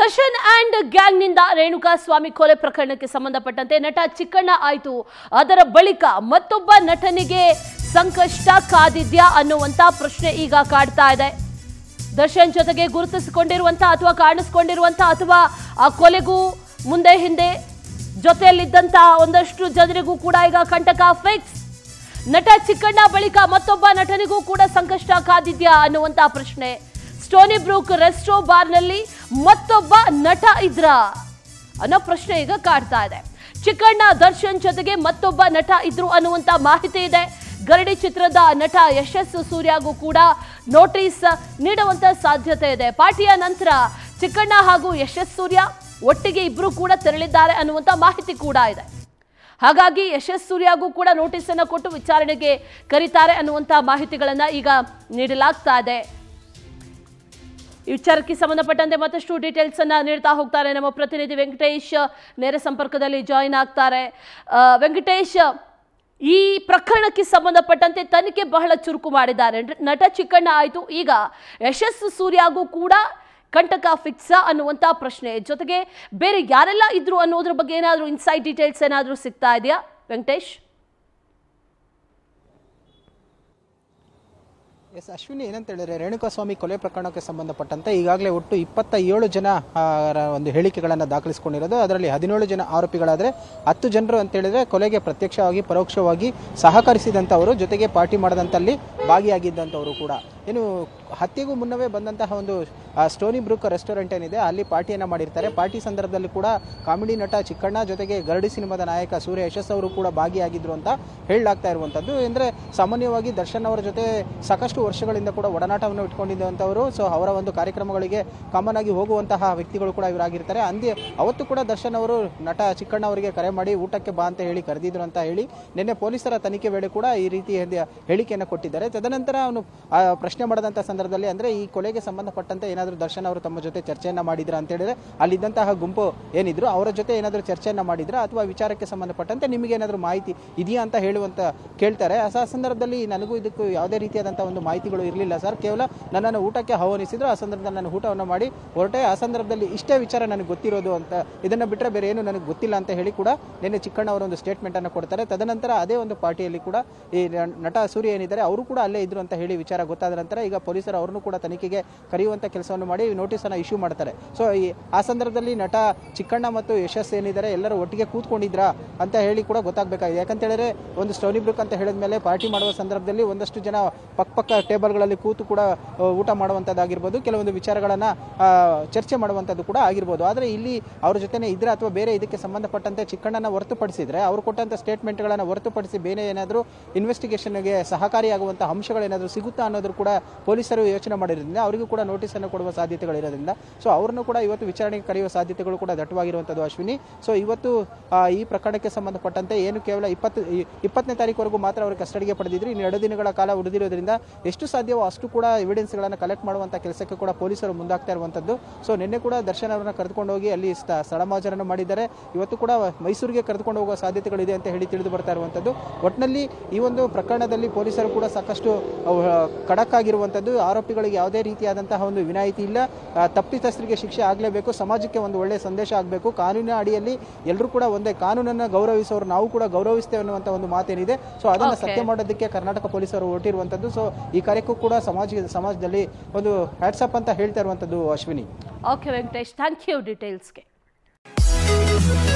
Darshan and gang ನಿಂದ ರೇಣುಕಾ ಸ್ವಾಮಿ ಕೊಲೆ ಪ್ರಕರಣಕ್ಕೆ ಸಂಬಂಧಪಟ್ಟಂತೆ ನಟ ಚಿಕ್ಕಣ್ಣ ಆಯ್ತು ಅದರ ಬಳಿಕ ಮತ್ತೊಬ್ಬ ನಟನಿಗೆ ಸಂಕಷ್ಟ ಕಾದಿದ್ಯಾ ಅನ್ನುವಂತ ಪ್ರಶ್ನೆ ಈಗ ಕಾಡ್ತಾ ಇದೆ ದರ್ಶನ್ ಜೊತೆಗೆ ಗುರುತಿಸಿಕೊಂಡಿರುವಂತ ಅಥವಾ ಕಾಣಿಸ್ಕೊಂಡಿರುವಂತ ಅಥವಾ ಆ ಕೊಲೆಗೂ ಮುಂದೆ ಹಿಂದೆ ಜೊತೆಯಲ್ಲಿದ್ದಂತ ಒಂದಷ್ಟು ಜನರಿಗೂ ಕೂಡ ಈಗ ಕಂಟಕ ಫಿಕ್ಸ್ ನಟ ಚಿಕ್ಕಣ್ಣ ಬಳಿಕ ಮತ್ತೊಬ್ಬ ನಟನಿಗೂ ಕೂಡ ಸಂಕಷ್ಟ ಕಾದಿದ್ಯಾ ಅನ್ನುವಂತ ಪ್ರಶ್ನೆ ಸ್ಟೋನಿ ಬ್ರೂಕ್ ರೆಸ್ಟೋ ಬಾರ್ನಲ್ಲಿ ಮತ್ತೊಬ್ಬ ನಟ ಇದ್ರ ಅನ್ನೋ ಪ್ರಶ್ನೆ ಈಗ ಕಾಡ್ತಾ ಇದೆ ಚಿಕ್ಕಣ್ಣ ದರ್ಶನ್ ಜೊತೆಗೆ ಮತ್ತೊಬ್ಬ ನಟ ಇದ್ರು ಅನ್ನುವಂತ ಮಾಹಿತಿ ಇದೆ ಗರಡಿ ಚಿತ್ರದ ನಟ ಯಶಸ್ಸು ಸೂರ್ಯಗೂ ಕೂಡ ನೋಟಿಸ್ ನೀಡುವಂತ ಸಾಧ್ಯತೆ ಇದೆ ಪಾರ್ಟಿಯ ನಂತರ ಚಿಕ್ಕಣ್ಣ ಹಾಗೂ ಯಶಸ್ ಸೂರ್ಯ ಒಟ್ಟಿಗೆ ಇಬ್ರು ಕೂಡ ತೆರಳಿದ್ದಾರೆ ಅನ್ನುವಂತ ಮಾಹಿತಿ ಕೂಡ ಇದೆ ಹಾಗಾಗಿ ಯಶಸ್ ಸೂರ್ಯಗೂ ಕೂಡ ನೋಟಿಸ್ ಅನ್ನು ಕೊಟ್ಟು ವಿಚಾರಣೆಗೆ ಕರೀತಾರೆ ಅನ್ನುವಂತ ಮಾಹಿತಿಗಳನ್ನ ಈಗ ನೀಡಲಾಗ್ತಾ ಇದೆ ಈ ವಿಚಾರಕ್ಕೆ ಸಂಬಂಧಪಟ್ಟಂತೆ ಮತ್ತಷ್ಟು ಡೀಟೇಲ್ಸ್ ಅನ್ನ ನೀಡ್ತಾ ಹೋಗ್ತಾರೆ ನಮ್ಮ ಪ್ರತಿನಿಧಿ ವೆಂಕಟೇಶ್ ನೇರ ಸಂಪರ್ಕದಲ್ಲಿ ಜಾಯಿನ್ ಆಗ್ತಾರೆ ಆ, ವೆಂಕಟೇಶ್ ಈ ಪ್ರಕರಣಕ್ಕೆ ಸಂಬಂಧಪಟ್ಟಂತೆ ತನಿಖೆ ಬಹಳ ಚುರುಕು ಮಾಡಿದ್ದಾರೆ ನಟ ಚಿಕ್ಕಣ್ಣ ಆಯ್ತು ಈಗ ಯಶಸ್ಸು ಸೂರ್ಯಗೂ ಕೂಡ ಕಂಟಕ ಫಿಕ್ಸ ಅನ್ನುವಂತ ಪ್ರಶ್ನೆ ಜೊತೆಗೆ ಬೇರೆ ಯಾರೆಲ್ಲ ಇದ್ರು ಅನ್ನೋದ್ರ ಬಗ್ಗೆ ಏನಾದರೂ ಇನ್ಸೈಡ್ ಡೀಟೇಲ್ಸ್ ಏನಾದರೂ ಸಿಗ್ತಾ ಇದೆಯಾ ವೆಂಕಟೇಶ್ ಎಸ್ ಅಶ್ವಿನಿ ಏನಂತ ಹೇಳಿದ್ರೆ ರೇಣುಕಾಸ್ವಾಮಿ ಕೊಲೆ ಪ್ರಕರಣಕ್ಕೆ ಸಂಬಂಧಪಟ್ಟಂತೆ ಈಗಾಗಲೇ ಒಟ್ಟು ಇಪ್ಪತ್ತ ಏಳು ಜನ ಆ, ರ ಒಂದು ಹೇಳಿಕೆಗಳನ್ನು ದಾಖಲಿಸಿಕೊಂಡಿರೋದು ಅದರಲ್ಲಿ ಹದಿನೇಳು ಜನ ಆರೋಪಿಗಳಾದರೆ ಹತ್ತು ಜನರು ಅಂತ ಹೇಳಿದ್ರೆ ಕೊಲೆಗೆ ಪ್ರತ್ಯಕ್ಷವಾಗಿ ಪರೋಕ್ಷವಾಗಿ ಸಹಕರಿಸಿದಂಥವರು ಜೊತೆಗೆ ಪಾರ್ಟಿ ಮಾಡದಂತಲ್ಲಿ ಭಾಗಿಯಾಗಿದ್ದಂಥವರು ಕೂಡ ಏನು ಹತ್ಯೆಗೂ ಮುನ್ನವೇ ಬಂದಂತಹ ಒಂದು ಆ, ಸ್ಟೋನಿ ಬ್ರೂಕ್ ರೆಸ್ಟೋರೆಂಟ್ ಏನಿದೆ ಅಲ್ಲಿ ಪಾರ್ಟಿಯನ್ನು ಮಾಡಿರ್ತಾರೆ ಪಾರ್ಟಿ ಸಂದರ್ಭದಲ್ಲಿ ಕೂಡ ಕಾಮಿಡಿ ನಟ ಚಿಕ್ಕಣ್ಣ ಜೊತೆಗೆ ಗರಡಿ ಸಿನಿಮಾದ ನಾಯಕ ಸೂರ್ಯ ಯಶಸ್ ಅವರು ಕೂಡ ಭಾಗಿಯಾಗಿದ್ರು ಅಂತ ಹೇಳಲಾಗ್ತಾ ಇರುವಂಥದ್ದು ಅಂದರೆ ಸಾಮಾನ್ಯವಾಗಿ ದರ್ಶನ್ ಅವರ ಜೊತೆ ಸಾಕಷ್ಟು ವರ್ಷಗಳಿಂದ ಕೂಡ ಒಡನಾಟವನ್ನು ಇಟ್ಕೊಂಡಿದ್ದಂಥವರು ಸೊ ಅವರ ಒಂದು ಕಾರ್ಯಕ್ರಮಗಳಿಗೆ ಕಾಮನ್ ಆಗಿ ಹೋಗುವಂತಹ ವ್ಯಕ್ತಿಗಳು ಕೂಡ ಇವರಾಗಿರ್ತಾರೆ ಅಂದೇ ಅವತ್ತು ಕೂಡ ದರ್ಶನ್ ಅವರು ನಟ ಚಿಕ್ಕಣ್ಣ ಅವರಿಗೆ ಕರೆ ಮಾಡಿ ಊಟಕ್ಕೆ ಬಾ ಅಂತ ಹೇಳಿ ಕರೆದಿದ್ರು ಅಂತ ಹೇಳಿ ನಿನ್ನೆ ಪೊಲೀಸರ ತನಿಖೆ ವೇಳೆ ಕೂಡ ಈ ರೀತಿ ಹೇಳಿ- ಹೇಳಿಕೆಯನ್ನು ಕೊಟ್ಟಿದ್ದಾರೆ ತದನಂತರ ಅವನು ಆ, ಪ್ರಶ್ನೆ ಮಾಡಿದಂಥ ಸಂದರ್ಭದಲ್ಲಿ ಅಂದರೆ ಈ ಕೊಲೆಗೆ ಸಂಬಂಧಪಟ್ಟಂತೆ ಏನಾದರೂ ದರ್ಶನ್ ಅವರು ತಮ್ಮ ಜೊತೆ ಚರ್ಚೆಯನ್ನು ಮಾಡಿದ್ರ ಅಂತ ಹೇಳಿದ್ರೆ ಅಲ್ಲಿದ್ದಂತಹ ಗುಂಪು ಏನಿದ್ರು ಅವರ ಜೊತೆ ಏನಾದರೂ ಚರ್ಚೆಯನ್ನು ಮಾಡಿದ್ರ ಅಥವಾ ವಿಚಾರಕ್ಕೆ ಸಂಬಂಧಪಟ್ಟಂತೆ ನಿಮಗೆ ಏನಾದರೂ ಮಾಹಿತಿ ಇದೆಯಾ ಅಂತ ಹೇಳುವಂತ ಕೇಳ್ತಾರೆ ಆ ಸ- ಸಂದರ್ಭದಲ್ಲಿ ನನಗೂ ಇದಕ್ಕೂ ಯಾವುದೇ ರೀತಿಯಾದಂಥ ಒಂದು ಮಾಹಿತಿಗಳು ಇರಲಿಲ್ಲ ಸರ್ ಕೇವಲ ನನ್ನನ್ನು ಊಟಕ್ಕೆ ಆಹ್ವಾನಿಸಿದ್ರು ಆ ಸಂದರ್ಭದಲ್ಲಿ ನಾನು ಊಟವನ್ನು ಮಾಡಿ ಹೊರಟೆ ಆ ಸಂದರ್ಭದಲ್ಲಿ ಇಷ್ಟೇ ವಿಚಾರ ನನಗೆ ಗೊತ್ತಿರೋದು ಅಂತ ಇದನ್ನು ಬಿಟ್ಟರೆ ಬೇರೆ ಏನು ನನಗೆ ಗೊತ್ತಿಲ್ಲ ಅಂತ ಹೇಳಿ ಕೂಡ ನಿನ್ನೆ ಚಿಕ್ಕಣ್ಣ ಅವರು ಒಂದು ಸ್ಟೇಟ್ಮೆಂಟ್ ಅನ್ನು ಕೊಡ್ತಾರೆ ತದನಂತರ ಅದೇ ಒಂದು ಪಾರ್ಟಿಯಲ್ಲಿ ಕೂಡ ಈ ನ- ನಟ ಸೂರ್ಯ ಏನಿದ್ದಾರೆ ಅವರು ಕೂಡ ಅಲ್ಲೇ ಇದ್ರು ಅಂತ ಹೇಳಿ ವಿಚಾರ ಗೊತ್ತಾದ ನಂತರ ಈಗ ಪೊಲೀಸರು ಅವ್ರನ್ನು ಕೂಡ ತನಿಖೆಗೆ ಕರೆಯುವಂತ ಕೆಲಸವನ್ನು ಮಾಡಿ ನೋಟಿಸ್ ಅನ್ನ ಇಶ್ಯೂ ಮಾಡ್ತಾರೆ ಸೊ ಈ ಆ ಸಂದರ್ಭದಲ್ಲಿ ನಟ ಚಿಕ್ಕಣ್ಣ ಮತ್ತು ಯಶಸ್ ಏನಿದ್ದಾರೆ ಎಲ್ಲರೂ ಒಟ್ಟಿಗೆ ಕೂತ್ಕೊಂಡಿದ್ರಾ ಅಂತ ಹೇಳಿ ಕೂಡ ಗೊತ್ತಾಗಬೇಕಾಗಿದೆ ಯಾಕಂತ ಹೇಳಿದ್ರೆ ಒಂದು ಸ್ಟೋನಿ ಬ್ರೂಕ್ ಅಂತ ಹೇಳಿದ ಮೇಲೆ ಪಾರ್ಟಿ ಮಾಡುವ ಸಂದರ್ಭದಲ್ಲಿ ಒಂದಷ್ಟು ಜನ ಪಕ್ಕ ಪಕ್ಕ ಟೇಬಲ್ಗಳಲ್ಲಿ ಕೂತು ಕೂಡ ಆ, ಊಟ ಮಾಡುವಂಥದ್ದಾಗಿರ್ಬೋದು ಕೆಲವೊಂದು ವಿಚಾರಗಳನ್ನ ಆ, ಚರ್ಚೆ ಮಾಡುವಂಥದ್ದು ಕೂಡ ಆಗಿರ್ಬೋದು ಆದರೆ ಇಲ್ಲಿ ಅವ್ರ ಜೊತೆನೆ ಇದ್ರೆ ಅಥವಾ ಬೇರೆ ಇದಕ್ಕೆ ಸಂಬಂಧಪಟ್ಟಂತೆ ಚಿಕ್ಕಣ್ಣನ ಹೊರತುಪಡಿಸಿದ್ರೆ ಅವರು ಕೊಟ್ಟಂತ ಸ್ಟೇಟ್ಮೆಂಟ್ಗಳನ್ನು ಹೊರತುಪಡಿಸಿ ಬೇರೆ ಏನಾದರೂ ಇನ್ವೆಸ್ಟಿಗೇಷನ್ಗೆ ಸಹಕಾರಿಯಾಗುವಂಥ ಅಂಶಗಳೇನಾದರೂ ಸಿಗುತ್ತಾ ಅನ್ನೋದು ಕೂಡ ಪೊಲೀಸರು ಯೋಚನೆ ಮಾಡಿರೋದ್ರಿಂದ ಅವರಿಗೂ ಕೂಡ ನೋಟಿಸ್ ಅನ್ನು ಕೊಡುವ ಸಾಧ್ಯತೆಗಳಿರೋದ್ರಿಂದ ಸೊ ಅವ್ರನ್ನು ಕೂಡ ಇವತ್ತು ವಿಚಾರಣೆಗೆ ಕರೆಯುವ ಸಾಧ್ಯತೆಗಳು ಕೂಡ ದಟ್ಟವಾಗಿರುವಂಥದ್ದು ಅಶ್ವಿನಿ ಸೊ ಇವತ್ತು ಆ, ಈ ಪ್ರಕರಣಕ್ಕೆ ಸಂಬಂಧಪಟ್ಟಂತೆ ಏನು ಕೇವಲ ಇಪ್ಪತ್ತು ಈ- ಇಪ್ಪತ್ತನೇ ತಾರೀಕುವರೆಗೂ ಮಾತ್ರ ಅವರು ಕಸ್ಟಡಿಗೆ ಪಡೆದಿದ್ರು ಇನ್ನು ಎರಡು ದಿನಗಳ ಕಾಲ ಉಳಿದಿರೋದ್ರಿಂದ ಎಷ್ಟು ಸಾಧ್ಯವೋ ಅಷ್ಟು ಕೂಡ ಎವಿಡೆನ್ಸ್ಗಳನ್ನು ಕಲೆಕ್ಟ್ ಮಾಡುವಂಥ ಕೆಲಸಕ್ಕೆ ಕೂಡ ಪೊಲೀಸರು ಮುಂದಾಗ್ತಾ ಇರುವಂಥದ್ದು ಸೊ ನಿನ್ನೆ ಕೂಡ ದರ್ಶನ್ ಅವರನ್ನ ಕರೆದುಕೊಂಡು ಹೋಗಿ ಅಲ್ಲಿ ಸ್ಥ- ಸ್ಥಳಮಾಚರಣೆ ಮಾಡಿದ್ದಾರೆ ಇವತ್ತು ಕೂಡ ಮೈಸೂರಿಗೆ ಕರೆದುಕೊಂಡು ಹೋಗುವ ಸಾಧ್ಯತೆಗಳಿದೆ ಅಂತ ಹೇಳಿ ತಿಳಿದು ಬರ್ತಾ ಇರುವಂಥದ್ದು ಒಟ್ಟಿನಲ್ಲಿ ಈ ಒಂದು ಪ್ರಕರಣದಲ್ಲಿ ಪೊಲೀಸರು ಕೂಡ ಸಾಕಷ್ಟು ಅವು, ಆ, ಖಡಕ್ ಆಗಿರುವಂಥದ್ದು ಆರೋಪಿಗಳಿಗೆ ಯಾವುದೇ ರೀತಿಯಾದಂತಹ ಒಂದು ವಿನಾಯಿತಿ ಇಲ್ಲ ಆ, ತಪ್ಪಿತಸ್ಥರಿಗೆ ಶಿಕ್ಷೆ ಆಗಲೇಬೇಕು ಸಮಾಜಕ್ಕೆ ಒಂದು ಒಳ್ಳೆಯ ಸಂದೇಶ ಆಗಬೇಕು ಕಾನೂನಿನ ಅಡಿಯಲ್ಲಿ ಎಲ್ಲರೂ ಕೂಡ ಒಂದೇ ಕಾನೂನನ್ನು ಗೌರವಿಸೋರು ನಾವು ಕೂಡ ಗೌರವಿಸ್ತೇವೆ ಅನ್ನುವಂಥ ಒಂದು ಮಾತೇನಿದೆ ಸೊ ಅದನ್ನು Okay. ಸತ್ಯ ಮಾಡೋದಕ್ಕೆ ಕರ್ನಾಟಕ ಪೊಲೀಸರು ಹೊರಟಿರುವಂಥದ್ದು ಸೊ ಈ ಕಾರ್ಯಕ್ಕೂ ಕೂಡ ಸಮಾಜ ಸಮಾಜದಲ್ಲಿ ಒಂದು ಹ್ಯಾಟ್ಸಪ್ ಅಂತ ಹೇಳ್ತಾ ಇರುವಂಥದ್ದು Ashwini okay Venkatesh thank you ಡೀಟೇಲ್ಸ್ಗೆ